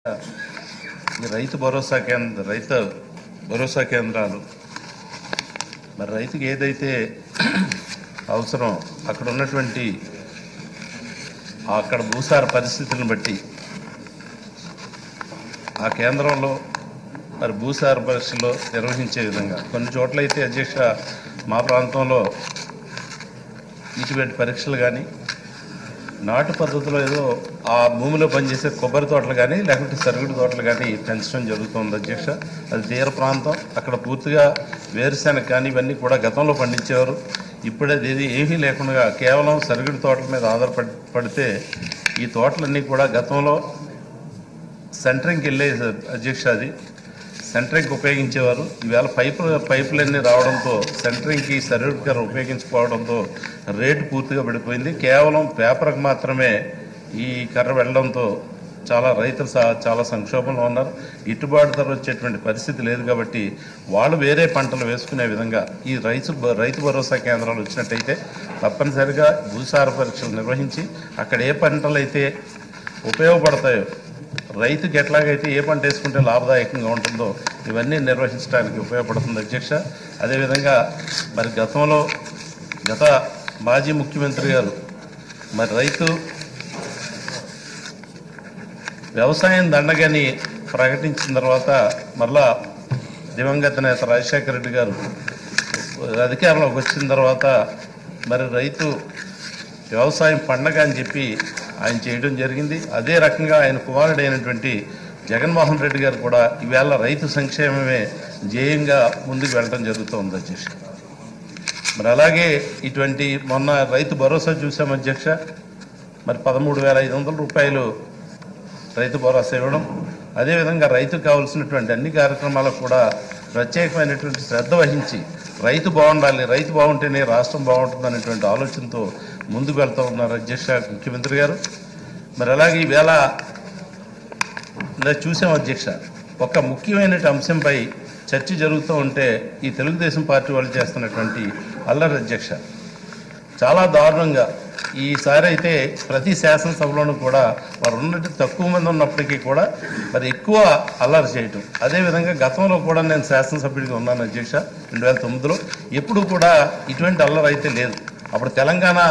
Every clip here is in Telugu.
ఈ రైతు భరోసా కేంద్ర రైతు భరోసా కేంద్రాలు మరి రైతుకి ఏదైతే అవసరం అక్కడ ఉన్నటువంటి అక్కడ భూసార పరిస్థితులను బట్టి ఆ కేంద్రంలో మరి భూసార పరీక్షలు నిర్వహించే విధంగా కొన్ని చోట్ల అయితే అధ్యక్ష మా ప్రాంతంలో ఇటువంటి పరీక్షలు కానీ నాటు పద్ధతిలో ఏదో ఆ భూమిలో పనిచేసే కొబ్బరి తోటలు కానీ లేకుంటే సరుగుడు తోటలు కానీ పెంచడం జరుగుతుంది అధ్యక్ష అది తీర ప్రాంతం అక్కడ పూర్తిగా వేరుశెనగ కానీ ఇవన్నీ కూడా గతంలో పండించేవారు ఇప్పుడు అది ఇది ఏమీ లేకుండా కేవలం సరుగుడు తోటల మీద ఆధారపడి పడితే ఈ తోటలన్నీ కూడా గతంలో సెంటరింగ్కి వెళ్ళే అధ్యక్ష అది సెంటరింగ్కి ఉపయోగించేవారు ఈవేళ పైపులు పైపులన్నీ రావడంతో సెంటరింగ్కి సర్యూట్ కర్ర ఉపయోగించుకోవడంతో రేటు పూర్తిగా పడిపోయింది కేవలం పేపర్కి మాత్రమే ఈ కర్ర వెళ్ళడంతో చాలా రైతులు సా- చాలా సంక్షోభంలో ఉన్నారు గిట్టుబాటు ధర వచ్చేటువంటి పరిస్థితి లేదు కాబట్టి వాళ్ళు వేరే పంటలు వేసుకునే విధంగా ఈ రైతు భ- రైతు భరోసా కేంద్రాలు వచ్చినట్టయితే తప్పనిసరిగా భూసార పరీక్షలు నిర్వహించి అక్కడ ఏ పంటలు అయితే ఉపయోగపడతాయో రైతుకి ఎట్లాగైతే ఏ పంట వేసుకుంటే లాభదాయకంగా ఉంటుందో ఇవన్నీ నిర్వహించడానికి ఉపయోగపడుతుంది అధ్యక్ష అదేవిధంగా మరి గతంలో గత మాజీ ముఖ్యమంత్రి గారు మరి రైతు వ్యవసాయం దండగని ప్రకటించిన తర్వాత మరలా దివంగత నేత రాజశేఖర రెడ్డి గారు అధికారంలోకి వచ్చిన తర్వాత మరి రైతు వ్యవసాయం పండగ అని చెప్పి ఆయన చేయడం జరిగింది అదే రకంగా ఆయన కుమారుడైనటువంటి జగన్మోహన్ రెడ్డి గారు కూడా ఈవేళ రైతు సంక్షేమమే ధ్యేయంగా ముందుకు వెళ్ళడం జరుగుతోంది అధ్యక్ష మరి అలాగే ఇటువంటి మొన్న రైతు భరోసా చూసాం అధ్యక్ష మరి పదమూడు వేల ఐదు వందల రూపాయలు రైతు భరోసా ఇవ్వడం అదేవిధంగా రైతుకు కావాల్సినటువంటి అన్ని కార్యక్రమాలకు కూడా ప్రత్యేకమైనటువంటి శ్రద్ధ వహించి రైతు బాగుండాలి రైతు బాగుంటేనే రాష్ట్రం బాగుంటుంది అనేటువంటి ఆలోచనతో ముందుకు వెళ్తూ ఉన్నారు అధ్యక్ష ముఖ్యమంత్రి గారు మరి అలాగే ఈవేళ ఇలా చూసాం అధ్యక్ష ఒక ముఖ్యమైన అంశంపై చర్చ జరుగుతూ ఉంటే ఈ తెలుగుదేశం పార్టీ వాళ్ళు చేస్తున్నటువంటి అల్లరి అధ్యక్ష చాలా దారుణంగా ఈసారి అయితే ప్రతి శాసనసభలోనూ కూడా వారు ఉన్నట్టు తక్కువ మంది ఉన్నప్పటికీ కూడా మరి ఎక్కువ అల్లరి చేయటం అదేవిధంగా గతంలో కూడా నేను శాసనసభ్యుడిగా ఉన్నాను అధ్యక్ష రెండు వేల తొమ్మిదిలో ఎప్పుడు కూడా ఇటువంటి అల్లరి అయితే లేదు అప్పుడు తెలంగాణ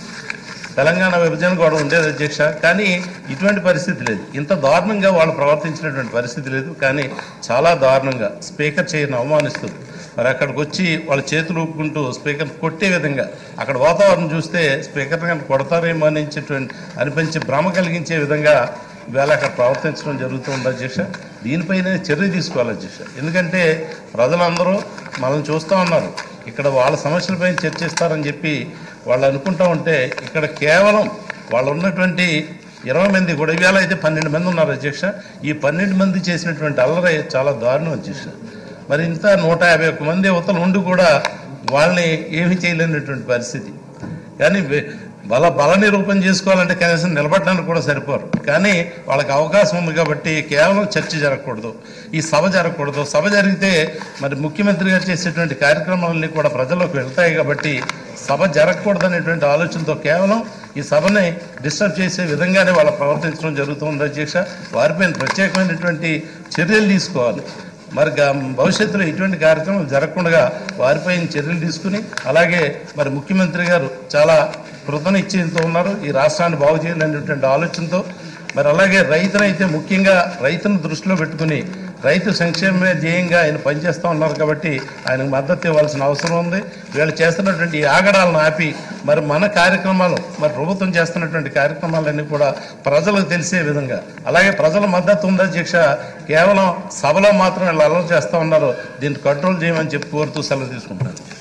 తెలంగాణ విభజన కూడా ఉండేది అధ్యక్ష కానీ ఇటువంటి పరిస్థితి లేదు ఇంత దారుణంగా వాళ్ళు ప్రవర్తించినటువంటి పరిస్థితి లేదు కానీ చాలా దారుణంగా స్పీకర్ చేయని అవమానిస్తూ మరి అక్కడికి వచ్చి వాళ్ళ చేతులు ఊపుకుంటూ స్పీకర్ కొట్టే విధంగా అక్కడ వాతావరణం చూస్తే స్పీకర్ కనుక కొడతారేమో అనిపించేటువంటి అనిపించి భ్రమ కలిగించే విధంగా ఇవాళ అక్కడ ప్రవర్తించడం జరుగుతుంది అధ్యక్ష దీనిపైన చర్య తీసుకోవాలి అధ్యక్ష ఎందుకంటే ప్రజలందరూ మనల్ని చూస్తూ ఉన్నారు ఇక్కడ వాళ్ళ సమస్యలపైన చర్చిస్తారని చెప్పి వాళ్ళు అనుకుంటా ఉంటే ఇక్కడ కేవలం వాళ్ళు ఉన్నటువంటి ఇరవై మంది కూడా ఇవాళ అయితే పన్నెండు మంది ఉన్నారు అధ్యక్ష ఈ పన్నెండు మంది చేసినటువంటి అల్లరి చాలా దారుణం అధ్యక్ష మరి ఇంత నూట యాభై ఒక్క మంది యువతలు ఉండి కూడా వాళ్ళని ఏమీ చేయలేనటువంటి పరిస్థితి కానీ వే- బల బల నిరూపణ చేసుకోవాలంటే కనీసం నిలబడడానికి కూడా సరిపోరు కానీ వాళ్ళకి అవకాశం ఉంది కాబట్టి కేవలం చర్చ జరగకూడదు ఈ సభ జరగకూడదు సభ జరిగితే మరి ముఖ్యమంత్రి గారు చేసేటువంటి కార్యక్రమాలన్నీ కూడా ప్రజల్లోకి వెళ్తాయి కాబట్టి సభ జరగకూడదు అనేటువంటి ఆలోచనతో కేవలం ఈ సభని డిస్టర్బ్ చేసే విధంగానే వాళ్ళు ప్రవర్తించడం జరుగుతుంది అధ్యక్ష వారిపైన ప్రత్యేకమైనటువంటి చర్యలు తీసుకోవాలి మరి గా- భవిష్యత్తులో ఇటువంటి కార్యక్రమం జరగకుండా వారిపై చర్యలు తీసుకుని అలాగే మరి ముఖ్యమంత్రి గారు చాలా కృతనిశ్చయంతో ఉన్నారు ఈ రాష్ట్రాన్ని బాగు చేయాలనేటువంటి ఆలోచనతో మరి అలాగే రైతునైతే ముఖ్యంగా రైతును దృష్టిలో పెట్టుకుని రైతు సంక్షేమమే ధ్యేయంగా ఆయన పనిచేస్తూ ఉన్నారు కాబట్టి ఆయనకు మద్దతు ఇవ్వాల్సిన అవసరం ఉంది వీళ్ళు చేస్తున్నటువంటి ఈ ఆగడాలను ఆపి మరి మన కార్యక్రమాలు మరి ప్రభుత్వం చేస్తున్నటువంటి కార్యక్రమాలన్నీ కూడా ప్రజలకు తెలిసే విధంగా అలాగే ప్రజల మద్దతు ఉంది అధ్యక్ష కేవలం సభలో మాత్రం వీళ్ళు అలవాటు చేస్తూ ఉన్నారు దీన్ని కంట్రోల్ చేయమని చెప్పి కోరుతూ సెలవు తీసుకుంటాను